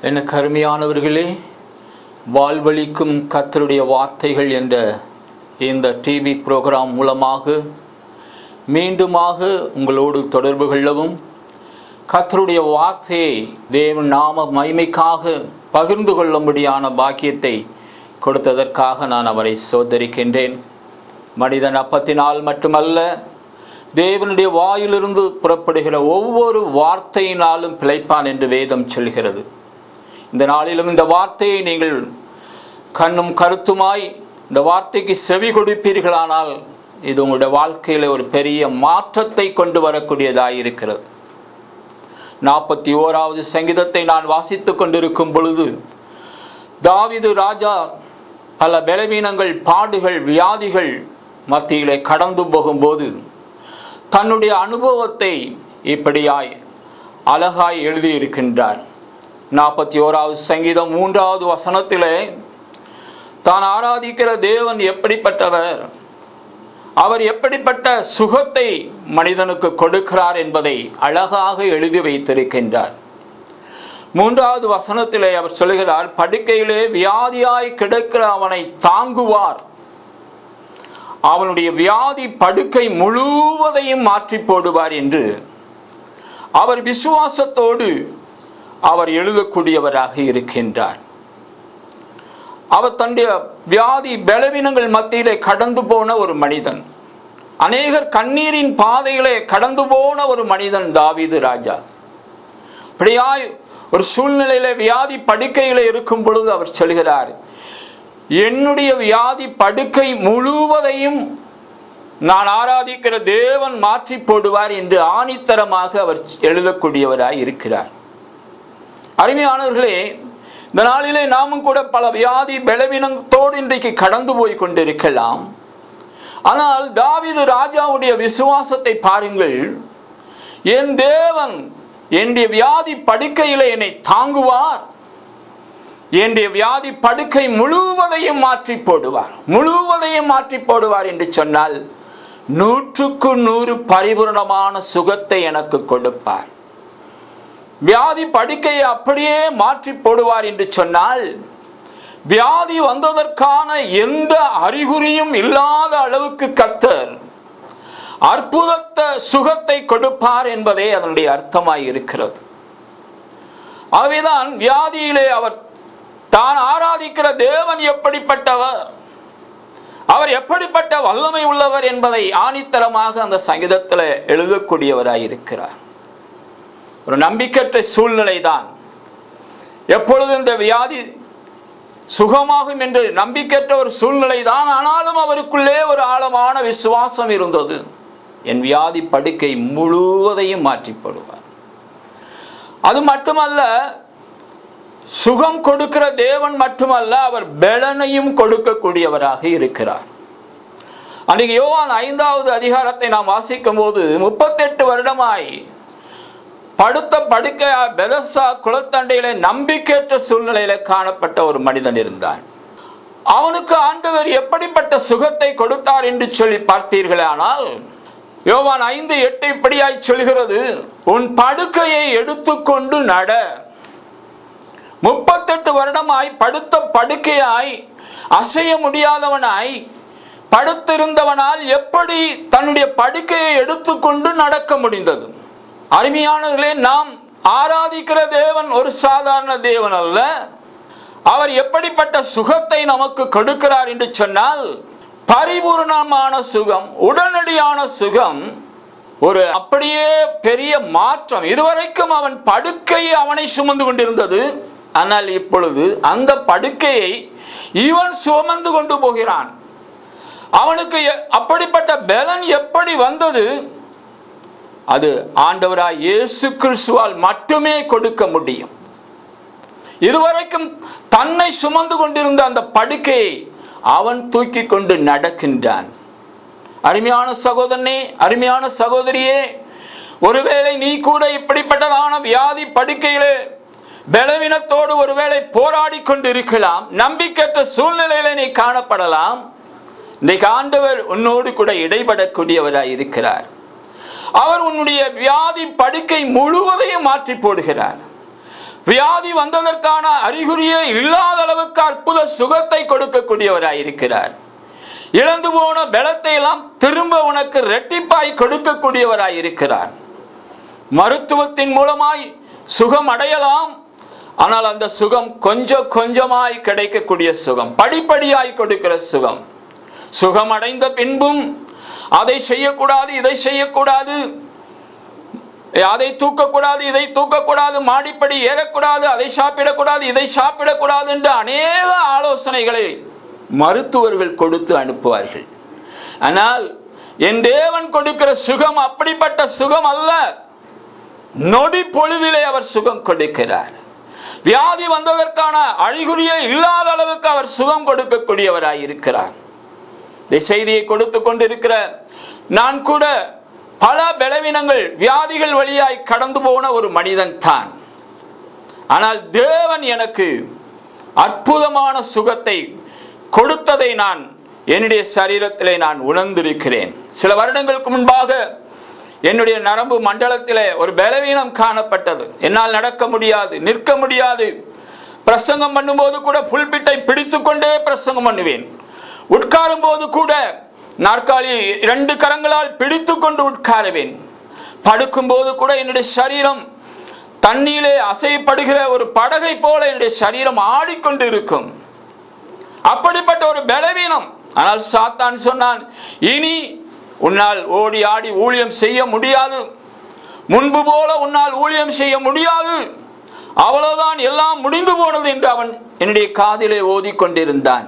எனக்கு அருமையானவர்களே வாழ்வழிக்கும் கத்தருடைய வார்த்தைகள் என்ற இந்த டிவி ப்ரோக்ராம் மூலமாக மீண்டுமாக உங்களோடு தொடர்பு கொள்ளவும் கத்தருடைய வார்த்தையை தேவன் நாம மகிமைக்காக பகிர்ந்து கொள்ளும்படியான பாக்கியத்தை கொடுத்ததற்காக நான் அவரை சோதரிக்கின்றேன் மனிதன் அப்பத்தினால் மட்டுமல்ல தேவனுடைய வாயிலிருந்து புறப்படுகிற ஒவ்வொரு வார்த்தையினாலும் பிழைப்பான் என்று வேதம் சொல்கிறது இந்த நாளிலும் இந்த வார்த்தையை நீங்கள் கண்ணும் கருத்துமாய் இந்த வார்த்தைக்கு செவி கொடுப்பீர்களானால் இது உங்களுடைய வாழ்க்கையில் ஒரு பெரிய மாற்றத்தை கொண்டு வரக்கூடியதாக இருக்கிறது நாற்பத்தி ஓராவது சங்கீதத்தை நான் வாசித்து கொண்டிருக்கும் பொழுது தாவிது ராஜா பல பலவீனங்கள் பாடுகள் வியாதிகள் மத்தியிலே கடந்து போகும்போது தன்னுடைய அனுபவத்தை இப்படியாய் அழகாய் எழுதியிருக்கின்றார் நாற்பத்தி ஓராவது சங்கீதம் மூன்றாவது வசனத்திலே தான் ஆராதிக்கிற தேவன் எப்படிப்பட்டவர் அவர் எப்படிப்பட்ட சுகத்தை மனிதனுக்கு கொடுக்கிறார் என்பதை அழகாக எழுதி வைத்திருக்கின்றார் மூன்றாவது வசனத்திலே அவர் சொல்கிறார் படுக்கையிலே வியாதியாய் கிடக்கிற அவனை தாங்குவார் அவனுடைய வியாதி படுக்கை முழுவதையும் மாற்றி போடுவார் என்று அவர் விசுவாசத்தோடு அவர் எழுதக்கூடியவராக இருக்கின்றார் அவர் தன்னுடைய வியாதி பலவீனங்கள் மத்தியிலே கடந்து போன ஒரு மனிதன் அநேகர் கண்ணீரின் பாதையிலே கடந்து போன ஒரு மனிதன் தாவீது ராஜா அப்படியாய் ஒரு சூழ்நிலையில வியாதி படுக்கையில இருக்கும் பொழுது அவர் சொல்கிறார் என்னுடைய வியாதி படுக்கை முழுவதையும் நான் ஆராதிக்கிற தேவன் மாற்றி போடுவார் என்று ஆணித்தரமாக அவர் எழுதக்கூடியவராய் இருக்கிறார் அருமையானவர்களே இந்த நாளிலே நாமும் கூட பல வியாதி பலவீனத்தோடு இன்றைக்கு கடந்து போய் கொண்டிருக்கலாம் ஆனால் தாவிது ராஜாவுடைய விசுவாசத்தை பாருங்கள் என் தேவன் என்னுடைய வியாதி படுக்கையில் என்னை தாங்குவார் என்னுடைய வியாதி படுக்கை முழுவதையும் மாற்றி போடுவார் முழுவதையும் மாற்றி போடுவார் என்று சொன்னால் நூற்றுக்கு நூறு பரிபூர்ணமான சுகத்தை எனக்கு கொடுப்பார் வியாதி படுக்கையை அப்படியே மாற்றி போடுவார் என்று சொன்னால் வியாதி வந்ததற்கான எந்த அறிகுறியும் இல்லாத அளவுக்கு கத்தர் அற்புதத்த சுகத்தை கொடுப்பார் என்பதே அதனுடைய அர்த்தமாய் இருக்கிறது ஆகவேதான் வியாதியிலே அவர் தான் ஆராதிக்கிற தேவன் எப்படிப்பட்டவர் அவர் எப்படிப்பட்ட வல்லமை உள்ளவர் என்பதை ஆணித்தரமாக அந்த சங்கீதத்தில் எழுதக்கூடியவராய் இருக்கிறார் ஒரு நம்பிக்கற்ற சூழ்நிலை தான் எப்பொழுது இந்த வியாதி சுகமாகும் என்று நம்பிக்கற்ற ஒரு சூழ்நிலை தான் ஆனாலும் அவருக்குள்ளே ஒரு ஆழமான விசுவாசம் இருந்தது என் வியாதி படுக்கை முழுவதையும் மாற்றிப்படுவார் அது மட்டுமல்ல சுகம் கொடுக்கிற தேவன் மட்டுமல்ல அவர் பலனையும் கொடுக்கக்கூடியவராக இருக்கிறார் அன்றைக்கு யோவான் ஐந்தாவது அதிகாரத்தை நாம் வாசிக்கும் போது முப்பத்தெட்டு வருடமாய் படுத்த படுக்க பெதசா குளத்தண்டையில நம்பிக்கையற்ற சூழ்நிலையில காணப்பட்ட ஒரு மனிதன் இருந்தான் அவனுக்கு ஆண்டவர் எப்படிப்பட்ட சுகத்தை கொடுத்தார் என்று சொல்லி பார்ப்பீர்களே ஆனால் யோவான் ஐந்து எட்டு இப்படியாய் சொல்கிறது உன் படுக்கையை எடுத்துக்கொண்டு நட முப்பத்தெட்டு வருடமாய் படுத்த படுக்கையாய் அசைய முடியாதவனாய் படுத்திருந்தவனால் எப்படி தன்னுடைய படுக்கையை எடுத்துக்கொண்டு நடக்க முடிந்தது அருமையானவர்களே நாம் ஆராதிக்கிற தேவன் ஒரு சாதாரண தேவன் அல்ல அவர் எப்படிப்பட்ட சுகத்தை நமக்கு கொடுக்கிறார் என்று சொன்னால் பரிபூர்ணமான சுகம் உடனடியான சுகம் ஒரு அப்படியே பெரிய மாற்றம் இதுவரைக்கும் அவன் படுக்கையை அவனை சுமந்து கொண்டிருந்தது ஆனால் இப்பொழுது அந்த படுக்கையை இவன் சுமந்து கொண்டு போகிறான் அவனுக்கு அப்படிப்பட்ட பலன் எப்படி வந்தது அது ஆண்டவராய் இயேசு கிறிஸ்துவால் மட்டுமே கொடுக்க முடியும் இதுவரைக்கும் தன்னை சுமந்து கொண்டிருந்த அந்த படுக்கையை அவன் தூக்கி கொண்டு நடக்கின்றான் அருமையான சகோதரனே அருமையான சகோதரியே ஒருவேளை நீ கூட இப்படிப்பட்டதான வியாதி படுக்கையிலே பலவீனத்தோடு ஒருவேளை போராடி கொண்டு இருக்கலாம் நம்பிக்கையற்ற சூழ்நிலையில நீ காணப்படலாம் இன்றைக்கு ஆண்டவர் உன்னோடு கூட இடைபடக்கூடியவராய் இருக்கிறார் அவர் உன்னுடைய வியாதி படுக்கை முழுவதையும் மாற்றி போடுகிறார் வியாதி வந்ததற்கான அறிகுறியே இல்லாத அளவுக்கு அற்புத சுகத்தை கொடுக்கக்கூடியவராய் இருக்கிறார் இழந்து போன பலத்தை எல்லாம் திரும்ப உனக்கு ரெட்டிப்பாய் கொடுக்கக்கூடியவராய் இருக்கிறார் மருத்துவத்தின் மூலமாய் சுகம் அடையலாம் ஆனால் அந்த சுகம் கொஞ்சம் கொஞ்சமாய் கிடைக்கக்கூடிய சுகம் படிப்படியாய் கொடுக்கிற சுகம் சுகம் அடைந்த பின்பும் அதை செய்யக்கூடாது இதை செய்யக்கூடாது அதை தூக்கக்கூடாது இதை தூக்கக்கூடாது மாடிப்படி ஏறக்கூடாது அதை சாப்பிடக்கூடாது இதை சாப்பிடக்கூடாது என்று அநேக ஆலோசனைகளை மருத்துவர்கள் கொடுத்து அனுப்புவார்கள் ஆனால் என் தேவன் கொடுக்கிற சுகம் அப்படிப்பட்ட சுகம் அல்ல நொடி பொழுதிலே அவர் சுகம் கொடுக்கிறார் வியாதி வந்ததற்கான அழிகுறியே இல்லாத அளவுக்கு அவர் சுகம் கொடுக்கக்கூடியவராய் இருக்கிறார் இந்த செய்தியை கொடுத்து கொண்டிருக்கிற நான் கூட பல பலவீனங்கள் வியாதிகள் வழியாய் கடந்து போன ஒரு மனிதன் தான் ஆனால் தேவன் எனக்கு அற்புதமான சுகத்தை கொடுத்ததை நான் என்னுடைய சரீரத்திலே நான் உணர்ந்திருக்கிறேன் சில வருடங்களுக்கு முன்பாக என்னுடைய நரம்பு மண்டலத்திலே ஒரு பலவீனம் காணப்பட்டது என்னால் நடக்க முடியாது நிற்க முடியாது பிரசங்கம் பண்ணும்போது கூட புல்பிட்டை பிடித்து கொண்டே பிரசங்கம் பண்ணுவேன் உட்காரும் போது கூட நாற்காலி இரண்டு கரங்களால் பிடித்து கொண்டு உட்காருவேன் படுக்கும்போது கூட என்னுடைய சரீரம் தண்ணீரிலே அசைப்படுகிற ஒரு படகை போல என்னுடைய சரீரம் ஆடிக்கொண்டு இருக்கும் அப்படிப்பட்ட ஒரு பலவீனம் ஆனால் சாத்தான் சொன்னான் இனி உன்னால் ஓடி ஆடி ஊழியம் செய்ய முடியாது முன்பு போல உன்னால் ஊழியம் செய்ய முடியாது அவ்வளவுதான் எல்லாம் முடிந்து போனது என்று அவன் என்னுடைய காதிலே ஓதிக்கொண்டிருந்தான்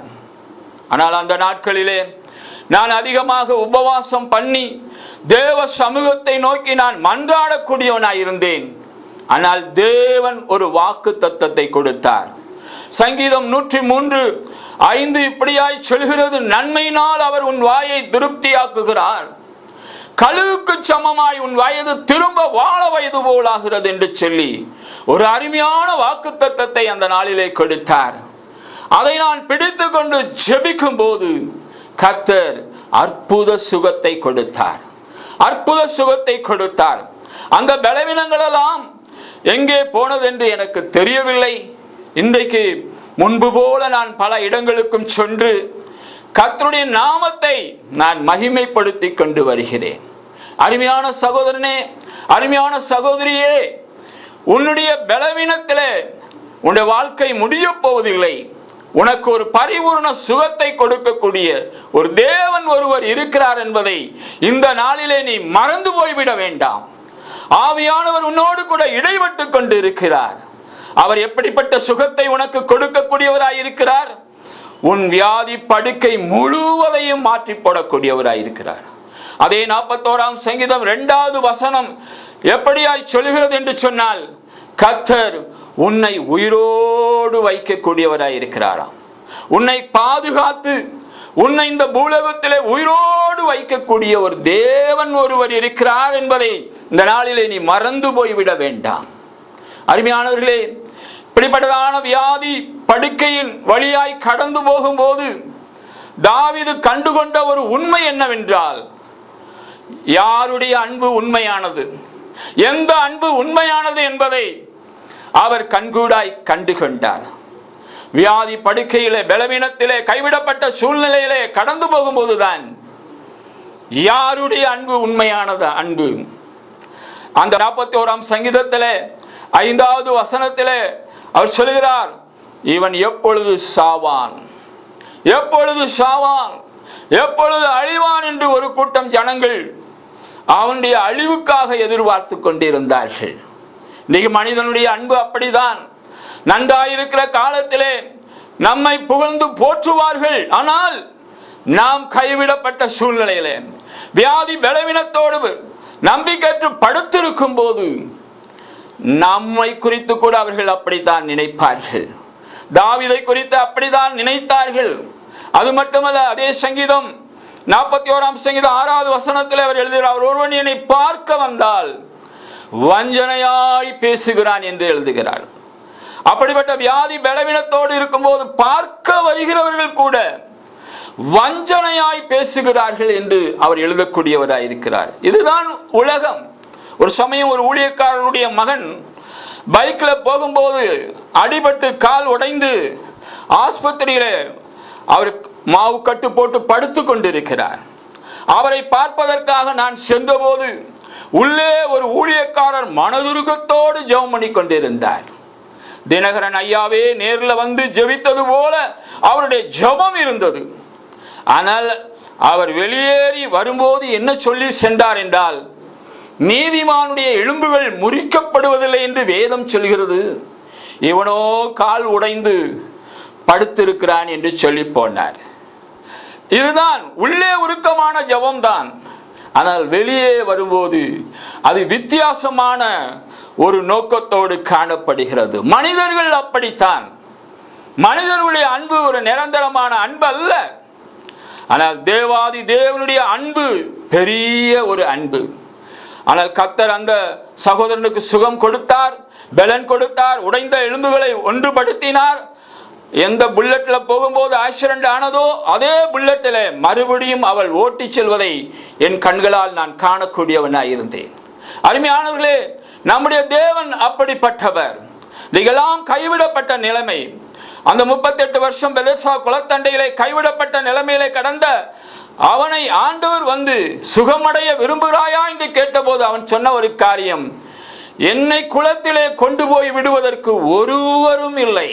ஆனால் அந்த நாட்களிலே நான் அதிகமாக உபவாசம் பண்ணி தேவ சமூகத்தை நோக்கி நான் மன்றாடக்கூடியவனாய் இருந்தேன் ஆனால் தேவன் ஒரு வாக்கு தத்தத்தை கொடுத்தார் சங்கீதம் நூற்றி மூன்று ஐந்து இப்படியாய் சொல்கிறது நன்மையினால் அவர் உன் வாயை திருப்தியாக்குகிறார் கழுவுக்கு சமமாய் உன் வயது திரும்ப வாழ வயது போலாகிறது என்று சொல்லி ஒரு அருமையான வாக்கு தத்தத்தை அந்த நாளிலே கொடுத்தார் அதை நான் பிடித்து கொண்டு ஜெபிக்கும் போது கத்தர் அற்புத சுகத்தை கொடுத்தார் அற்புத சுகத்தை கொடுத்தார் அந்த பலவீனங்களெல்லாம் எங்கே போனதென்று எனக்கு தெரியவில்லை இன்றைக்கு முன்பு போல நான் பல இடங்களுக்கும் சென்று கர்த்தருடைய நாமத்தை நான் மகிமைப்படுத்தி கொண்டு வருகிறேன் அருமையான சகோதரனே அருமையான சகோதரியே உன்னுடைய பலவீனத்திலே உன்னுடைய வாழ்க்கை முடிய போவதில்லை உனக்கு ஒரு பரிபூர்ண சுகத்தை கொடுக்கக்கூடிய ஒரு தேவன் ஒருவர் இருக்கிறார் என்பதை இந்த நாளிலே நீ மறந்து போய்விட வேண்டாம் ஆவியானவர் உன்னோடு கூட இடைப்பட்டு கொண்டு இருக்கிறார் அவர் எப்படிப்பட்ட சுகத்தை உனக்கு கொடுக்கக்கூடியவராய் இருக்கிறார் உன் வியாதி படுக்கை முழுவதையும் மாற்றி போடக்கூடியவராய் இருக்கிறார் அதே நாற்பத்தோராம் சங்கீதம் இரண்டாவது வசனம் எப்படியாய் சொல்கிறது என்று சொன்னால் கத்தர் உன்னை உயிரோடு வைக்கக்கூடியவராய் இருக்கிறாராம் உன்னை பாதுகாத்து உன்னை இந்த பூலகத்திலே உயிரோடு வைக்கக்கூடிய ஒரு தேவன் ஒருவர் இருக்கிறார் என்பதை இந்த நாளிலே நீ மறந்து போய்விட வேண்டாம் அருமையானவர்களே இப்படிப்பட்டதான வியாதி படுக்கையின் வழியாய் கடந்து போகும்போது தாவிது கண்டுகொண்ட ஒரு உண்மை என்னவென்றால் யாருடைய அன்பு உண்மையானது எந்த அன்பு உண்மையானது என்பதை அவர் கண்கூடாய் கண்டு கொண்டார் வியாதி படுக்கையிலே பலவீனத்திலே கைவிடப்பட்ட சூழ்நிலையிலே கடந்து போகும்போதுதான் யாருடைய அன்பு உண்மையானது அன்பு அந்த நாற்பத்தி ஓராம் சங்கீதத்திலே ஐந்தாவது வசனத்திலே அவர் சொல்கிறார் இவன் எப்பொழுது சாவான் எப்பொழுது சாவான் எப்பொழுது அழிவான் என்று ஒரு கூட்டம் ஜனங்கள் அவனுடைய அழிவுக்காக எதிர்பார்த்து கொண்டிருந்தார்கள் இன்னைக்கு மனிதனுடைய அன்பு அப்படிதான் நன்றாயிருக்கிற காலத்திலே நம்மை புகழ்ந்து போற்றுவார்கள் ஆனால் நாம் கைவிடப்பட்ட சூழ்நிலையிலே வியாதி பலவீனத்தோடு நம்பிக்கையற்று படுத்திருக்கும் போது நம்மை குறித்து கூட அவர்கள் அப்படித்தான் நினைப்பார்கள் தாவிதை குறித்து அப்படித்தான் நினைத்தார்கள் அது மட்டுமல்ல அதே சங்கீதம் நாற்பத்தி ஓராம் சங்கீதம் ஆறாவது வசனத்தில் அவர் எழுதுகிறார் ஒருவன் என்னை பார்க்க வந்தால் வஞ்சனையாய் பேசுகிறான் என்று எழுதுகிறார் அப்படிப்பட்ட வியாதி பலவீனத்தோடு இருக்கும்போது பார்க்க வருகிறவர்கள் கூட வஞ்சனையாய் பேசுகிறார்கள் என்று அவர் எழுதக்கூடியவராய் இருக்கிறார் இதுதான் உலகம் ஒரு சமயம் ஒரு ஊழியக்காரனுடைய மகன் பைக்ல போகும்போது அடிபட்டு கால் உடைந்து ஆஸ்பத்திரியிலே அவர் மாவு கட்டு போட்டு படுத்து கொண்டிருக்கிறார் அவரை பார்ப்பதற்காக நான் சென்றபோது உள்ளே ஒரு ஊழியக்காரர் மனதுருகத்தோடு ஜெபம் பண்ணி கொண்டிருந்தார் தினகரன் ஐயாவே நேரில் வந்து ஜெபித்தது போல அவருடைய ஜெபம் இருந்தது ஆனால் அவர் வெளியேறி வரும்போது என்ன சொல்லி சென்றார் என்றால் நீதிமானுடைய எலும்புகள் முறிக்கப்படுவதில்லை என்று வேதம் சொல்கிறது இவனோ கால் உடைந்து படுத்திருக்கிறான் என்று சொல்லி போனார் இதுதான் உள்ளே உருக்கமான ஜபம்தான் ஆனால் வெளியே வரும்போது அது வித்தியாசமான ஒரு நோக்கத்தோடு காணப்படுகிறது மனிதர்கள் அப்படித்தான் மனிதர்களுடைய அன்பு ஒரு நிரந்தரமான அன்பு அல்ல ஆனால் தேவாதி தேவனுடைய அன்பு பெரிய ஒரு அன்பு ஆனால் கத்தர் அந்த சகோதரனுக்கு சுகம் கொடுத்தார் பலன் கொடுத்தார் உடைந்த எலும்புகளை ஒன்றுபடுத்தினார் எந்த புல்லட்ல போகும்போது ஆக்சிடென்ட் ஆனதோ அதே புல்லட்டில் மறுபடியும் அவள் ஓட்டிச் செல்வதை என் கண்களால் நான் காணக்கூடியவனாய் இருந்தேன் அருமையானவர்களே நம்முடைய தேவன் அப்படிப்பட்டவர் நீங்களாம் கைவிடப்பட்ட நிலைமை அந்த முப்பத்தெட்டு வருஷம் பெதர்சா குளத்தண்டையிலே கைவிடப்பட்ட நிலைமையிலே கடந்த அவனை ஆண்டவர் வந்து சுகமடைய விரும்புகிறாயா என்று கேட்டபோது அவன் சொன்ன ஒரு காரியம் என்னை குளத்திலே கொண்டு போய் விடுவதற்கு ஒருவரும் இல்லை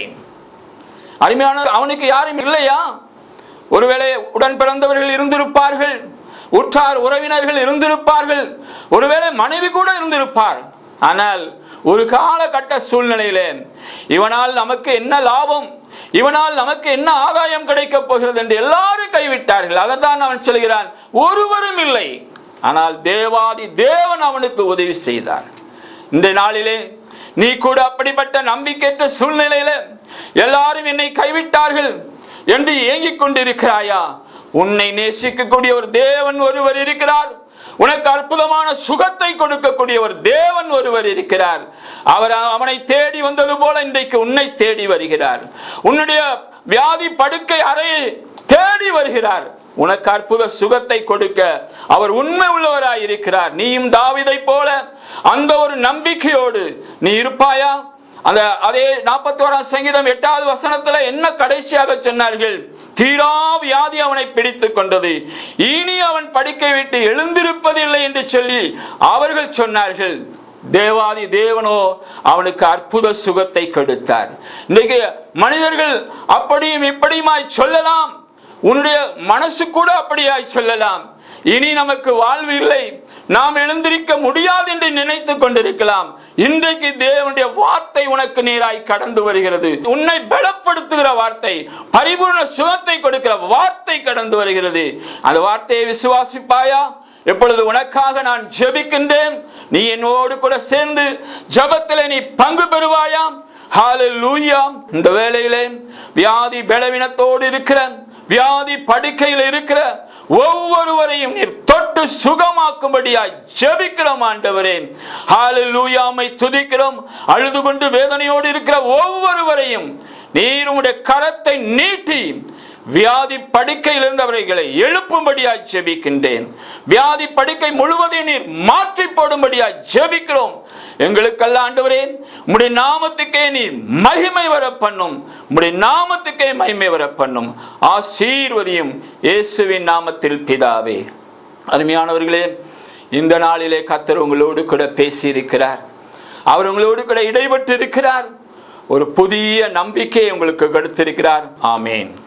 அருமையான அவனுக்கு யாரும் இல்லையா ஒருவேளை உடன் பிறந்தவர்கள் இருந்திருப்பார்கள் உற்றார் உறவினர்கள் இருந்திருப்பார்கள் ஒருவேளை மனைவி கூட இருந்திருப்பார் ஆனால் ஒரு காலகட்ட சூழ்நிலையிலே இவனால் நமக்கு என்ன லாபம் இவனால் நமக்கு என்ன ஆதாயம் கிடைக்கப் போகிறது என்று எல்லாரும் கைவிட்டார்கள் அதைத்தான் அவன் சொல்கிறான் ஒருவரும் இல்லை ஆனால் தேவாதி தேவன் அவனுக்கு உதவி செய்தார் இந்த நாளிலே நீ கூட அப்படிப்பட்ட நம்பிக்கையற்ற சூழ்நிலையில எல்லாரும் என்னை கைவிட்டார்கள் என்று ஏங்கிக் கொண்டிருக்கிறாயா உன்னை நேசிக்கக்கூடிய ஒரு தேவன் ஒருவர் இருக்கிறார் உனக்கு அற்புதமான சுகத்தை கொடுக்கக்கூடிய ஒரு தேவன் ஒருவர் இருக்கிறார் அவர் அவனை தேடி வந்தது போல இன்றைக்கு உன்னை தேடி வருகிறார் உன்னுடைய வியாதி படுக்கை அறையை தேடி வருகிறார் உனக்கு அற்புத சுகத்தை கொடுக்க அவர் உண்மை உள்ளவராய் இருக்கிறார் நீயும் தாவிதை போல அந்த ஒரு நம்பிக்கையோடு நீ இருப்பாயா அந்த அதே நாற்பத்தி ஓராம் சங்கீதம் எட்டாவது வசனத்துல என்ன கடைசியாக சொன்னார்கள் தீரா வியாதி அவனை பிடித்துக் கொண்டது இனி அவன் படுக்கை விட்டு எழுந்திருப்பதில்லை என்று சொல்லி அவர்கள் சொன்னார்கள் தேவாதி தேவனோ அவனுக்கு அற்புத சுகத்தை கொடுத்தார் இன்னைக்கு மனிதர்கள் அப்படியும் இப்படியுமாய் சொல்லலாம் உன்னுடைய மனசு கூட அப்படியாய் சொல்லலாம் இனி நமக்கு வாழ்வு இல்லை நாம் எழுந்திருக்க முடியாது என்று நினைத்துக் கொண்டிருக்கலாம் இன்றைக்கு தேவனுடைய வார்த்தை உனக்கு நேராய் கடந்து வருகிறது உன்னை பலப்படுத்துகிற வார்த்தை பரிபூர்ண சுகத்தை கொடுக்கிற வார்த்தை கடந்து வருகிறது அந்த வார்த்தையை விசுவாசிப்பாயா எப்பொழுது உனக்காக நான் ஜெபிக்கின்றேன் நீ என்னோடு கூட சேர்ந்து ஜெபத்தில் நீ பங்கு பெறுவாயா ஹalleluya இந்த வேளையிலே வியாதி பலவீனத்தோடு இருக்கிற வியாதி படுக்கையில் இருக்கிற ஒவ்வொருவரையும் நீர் தொட்டு சுகமாக்கும்படியாய் ஜெபிக்கிறோம் ஆண்டவரே ஹalleluyaமை துதிக்கிறோம் அழுது கொண்டு வேதனையோடு இருக்கிற ஒவ்வொருவரையும் நீர் உம்முடைய கரத்தை நீட்டி வியாதி படுக்கையில் இருந்தவர்களை எழுப்பும்படியாய் ஜெபிக்கின்றேன் வியாதி படுக்கை முழுவதையும் நீர் மாற்றி போடும்படியாய் ஜெபிக்கிறோம் எங்களுக்கல்ல ஆண்டவரே உம்முடைய நாமத்துக்கே நீர் மகிமை வர பண்ணும் உம்முடைய நாமத்துக்கே மகிமை வர பண்ணும் ஆசீர்வதியும் இயேசுவின் நாமத்தில் பிதாவே அருமையானவர்களே இந்த நாளிலே கத்தர் உங்களோடு கூட பேசியிருக்கிறார் அவர் உங்களோடு கூட இடைப்பட்டு இருக்கிறார் ஒரு புதிய நம்பிக்கையை உங்களுக்கு கொடுத்திருக்கிறார் ஆமேன்